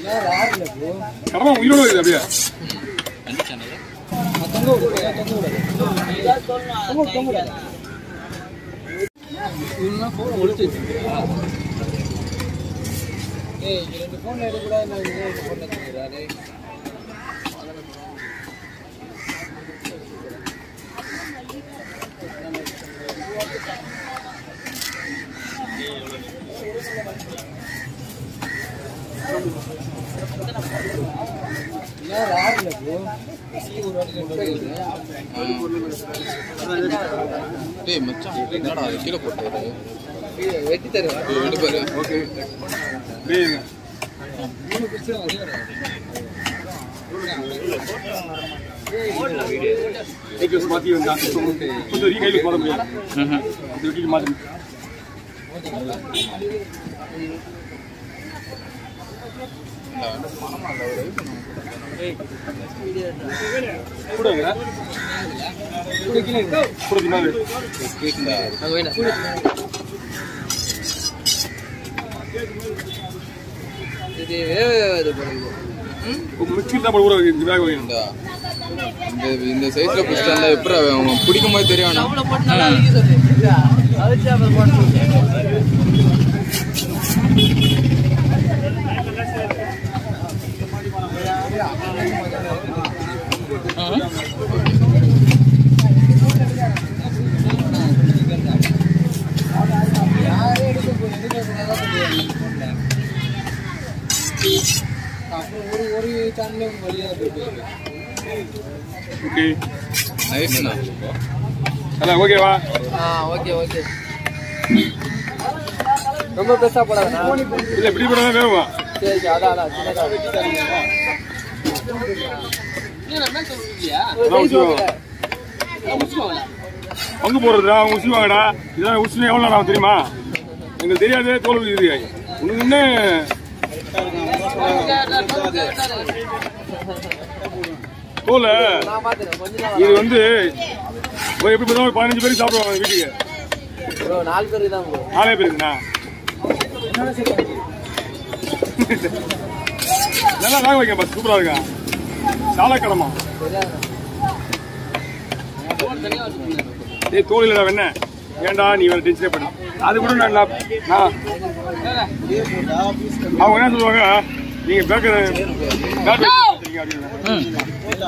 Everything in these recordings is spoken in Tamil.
கடமா உயிரோட இருக்குது அப்படியே டேய் மச்சான் என்னடா அது கீழே போட்டாரு வெட்டி தருவேன் டேய், எடுத்து பாரு ஓகே அப்படியே இருங்க. சைக்கிள்ஸ் மாத்தி வந்தா கொஞ்சம் ரீ கையில் போட முடியாது இது வெட்டிட்டு மாத்தி கூடங்க கூட தின்னாரு அங்க வேணா இது வேக இது பண்ணுங்க மிக்சி தான் போட ஊற வைக்க வேக வைக்கணும் இந்தா. இந்த இந்த சைஸ்ல புடிச்சிட்டா எப்படி அவன் பிடிக்கும் போது தெரியும் ஆனா. அவ்வளோ போட்டு நல்லா அழுகி சொல்லு அவிச்சு அப்புறம் போட்டு ஒரு ஒரு சேனல் வழியாக போயிட்டு ஓகே நைஸ்ண்ணா. அதான் ஓகேவா ஆ ஓகே ஓகே ரொம்ப பெருசா போடாதா இல்ல இப்படி போட வேணுமா சரி சரி, அதான் அதான் சின்னதா அதான் ஊசிவாங்க. பங்கு போடுறதுடா அவங்க உசிவாங்கடா இதான் உசுனா எவ்வளோ நேரம் ஆகும் தெரியுமா எங்களுக்கு தெரியாது தோல் இது ஒன்று ஒன்று தோல் நான் பாத்துறேன் கொஞ்ச நேரம் இது வந்து ஒரு எப்படி பார்த்தா ஒரு பதினஞ்சு பேருக்கு சாப்பிடுவாங்க வீட்டுக்கு ப்ரோ நாலு பேருக்கு தான் ப்ரோ நாலே பேருக்குண்ணா நல்லா வேக வைக்க பஸ் சூப்பரா இருக்கா சாலக்கடமா ஏய் தோல் இல்லடா வெண்ண ஏன்டா நீ வேற டென்ஷனே பண்ணு அது கூட நான் நான் நான் அவங்க என்ன சொல்லுவாங்க நீங்க பேக்கர் பேக்கர் அப்படின்னு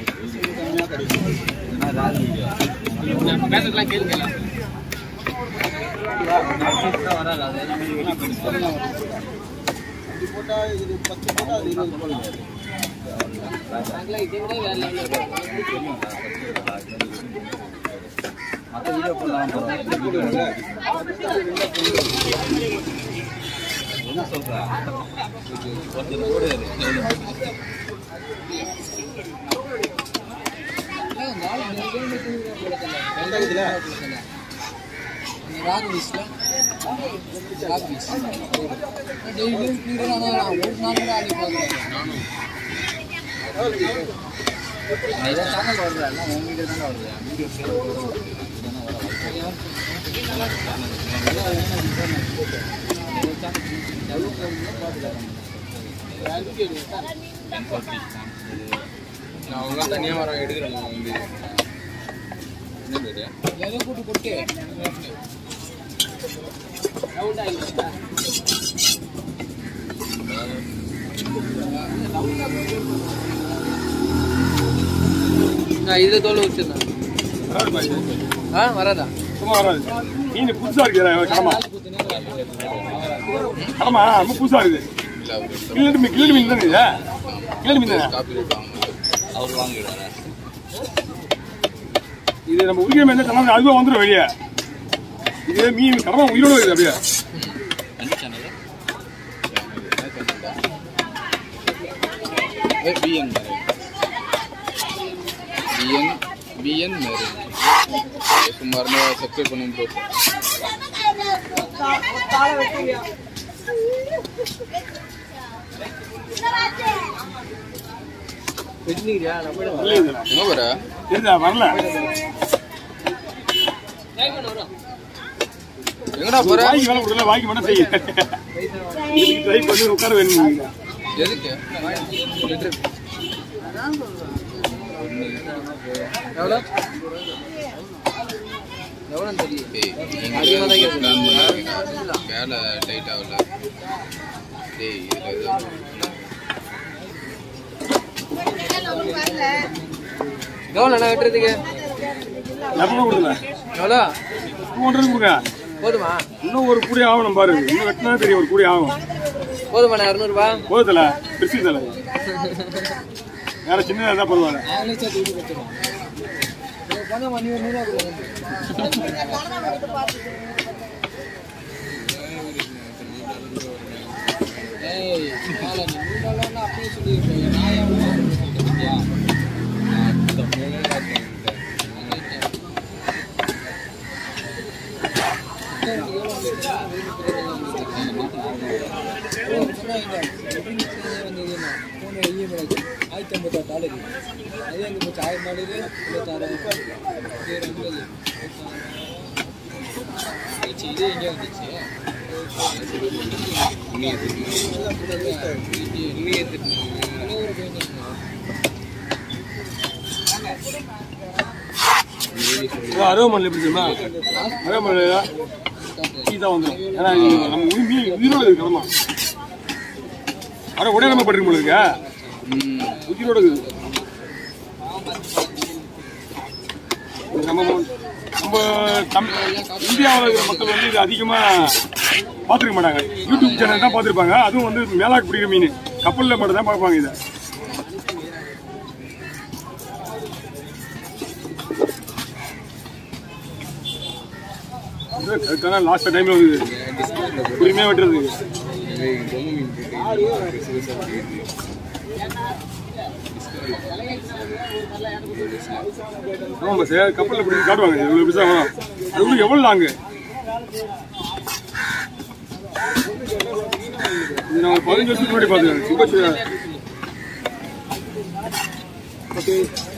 நான் அவங்க தனியா வர எடுக்கிறேன் வந்து என்ன பேரு நான் இதுல தோல் வச்சிருந்தேன் வராது பாய். ஆ வராதா சும்மா வராது மீன் புதுசா இருக்கு கடமா கடமா ரொம்ப புதுசா இருக்குது இல்ல அவரு கில்லட்டு மீன் கில்லட்டு மீன் தானே இது கில்லட்டு மீன் தானே காப்பி வாங்க அவர் வாங்கிடுவாரு இது நம்ம உரிக்கிற மீன் தான் அதுவே வந்துடும் வெளியே இது மீன் கடமா உயிரோட இருக்குது அப்படியே பிஎன் பிஎன் பிஎன் மேரி சும்மா இருந்தா சப்ஸ்கிரைப் பண்ணுங்க ப்ரோ வெட்டினீங்களா நம்ம இல்லை இதுல. எங்க போற தெரியுதா வரல எங்கடா போற வாங்கி வேலை கொடுக்கல வாங்கி மட்டும் செய்ய இதுக்கு ட்ரை பண்ணி உட்கார வேணும் எதுக்கு லிட்டர் எவ்வளோ எவ்வளோன்னு தெரியல டேய் அதிகமா தான் நீங்க கேட்குது. plan பண்ணாதீங்க. வேலை டைட் ஆகல டேய் இதுல ஏதோ எவ்வளோ நான் வெட்டுறதுக்கு எப்போ கொடுக்கல எவ்வளோ டூ ஹண்ட்ரட் கொடுங்க போதுமா இன்னும் ஒரு கூடி ஆகணும் பாரு இன்னும் வெட்டினா தெரியும் ஒரு கூடி ஆகும் போதுமா நான் இரநூறுபா போதல பெருசு தலை வேற சின்னதாக இருந்தால் பரவாயில்ல நாங்களே சேர்த்து வீட்டு கொடுத்துருவோம் பணம் மணி ஒரு நூறுரூவா கொடுங்க ஏய் நாலு நூறு டாலர்னா அப்படியே சொல்லியிருக்கேன் நான் ஏன் உனக்கு கொடுத்தியா? ஆயிரத்தி ஐம்பத்தாறு டாலர் அதே அங்கே போச்சு ஆயிரம் டாலரு இருபத்தாறாயிரம் இது ரெண்டு ஆச்சு இது எங்கே வந்துச்சு அருவமனை எப்படி தெரியுமா அருவமனை டீ தான் வந்துடும் ஏன்னா இது நம்ம உயிர் மீ- உயிரோட இருக்கணுமா அரை உடனே நம்ம பட்டிருக்க போல இருக்கா ம் உயிரோட இருக்குது இது நம்ம நம்ம தம் இந்தியாவில் இருக்கிற மக்கள் வந்து இது அதிகமாக பார்த்துருக்க மாட்டாங்க யூடியூப் சேனல் தான் பார்த்துருப்பாங்க அதுவும் வந்து மேலாக்கு பிடிக்கிற மீன் கப்பலில் மட்டும் தான் பார்ப்பாங்க இதை கரெக்டான லாஸ்ட் டைம்ல வந்து உரிமையாக வெட்டுறது ஆமாம் சார் கப்பலில் பிடிச்சி காட்டுவாங்க இவ்வளோ பிசா வரும் அது வந்து எவ்வளோ லாங்கு இது நான் ஒரு பதினஞ்சு வருஷத்துக்கு முன்னாடி பார்த்துருக்கேன் சுப ஓகே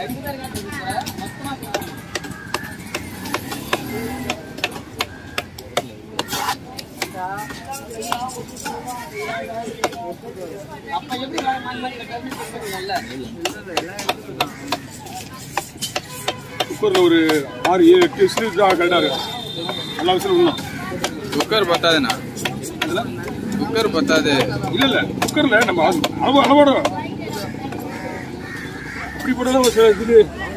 குக்கரில் ஒரு ஆறு ஏழு எட்டு விசில் கரெக்டாக இருக்கும் நல்லா விசில் விடணும் குக்கர் பத்தாதுண்ணா குக்கர் பத்தாது இல்ல இல்ல குக்கர்ல நம்ம அது அளவு அளவோட இப்படி போட்டாலும் ஒரு சில இது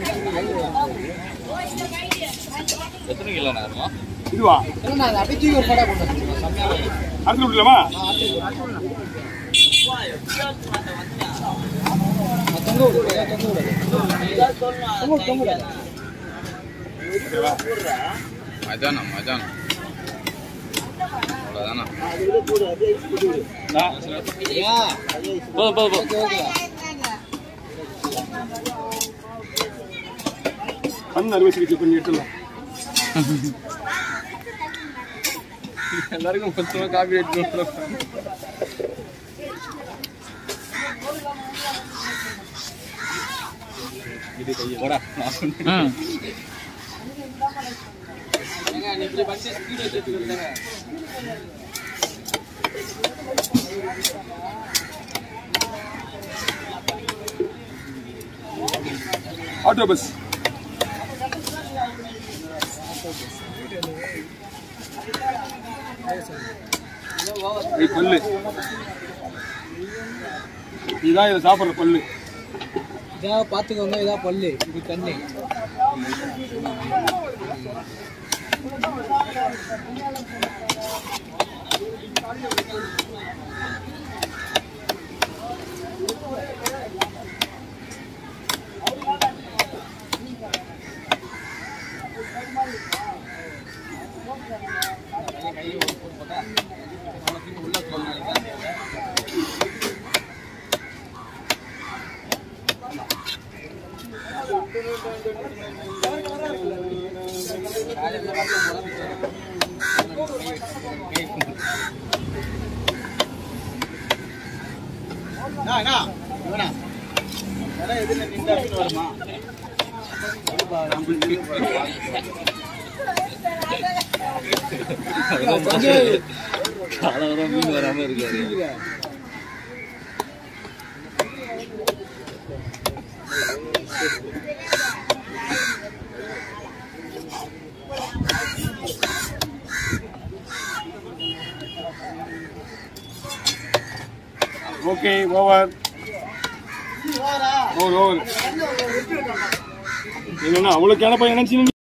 எத்தனை கிலோ நேரமா இதுவா இல்லை நான் அப்படியே தூக்கி ஒரு படம் கொண்டு வந்துருக்கேன் செம்மையாக அடுத்து விடலாமா தொங்க விடு தொங்க விடு தொங்க தொங்க விடு மஜானா மஜானா அவ்வளோதானா போதும் போதும் போதும் கண் அறுவை சிகிச்சை பண்ணி எடுத்துடலாம் எல்லாருக்கும் மொத்தமாக காப்பி எடுத்து ம் ஆட்டோ பஸ் இது பல்லு இதுதான் இதை சாப்பிட்ற பல்லு இதான் பார்த்துக்கோங்க இதான் பல்லு இது கண்ணு காலவரம் மீன் வராம இருக்காரு ஓகே ஓவர் ஓவர் ஓவர் என்னன்னா அவ்வளோ கிளப்ப நினைச்சு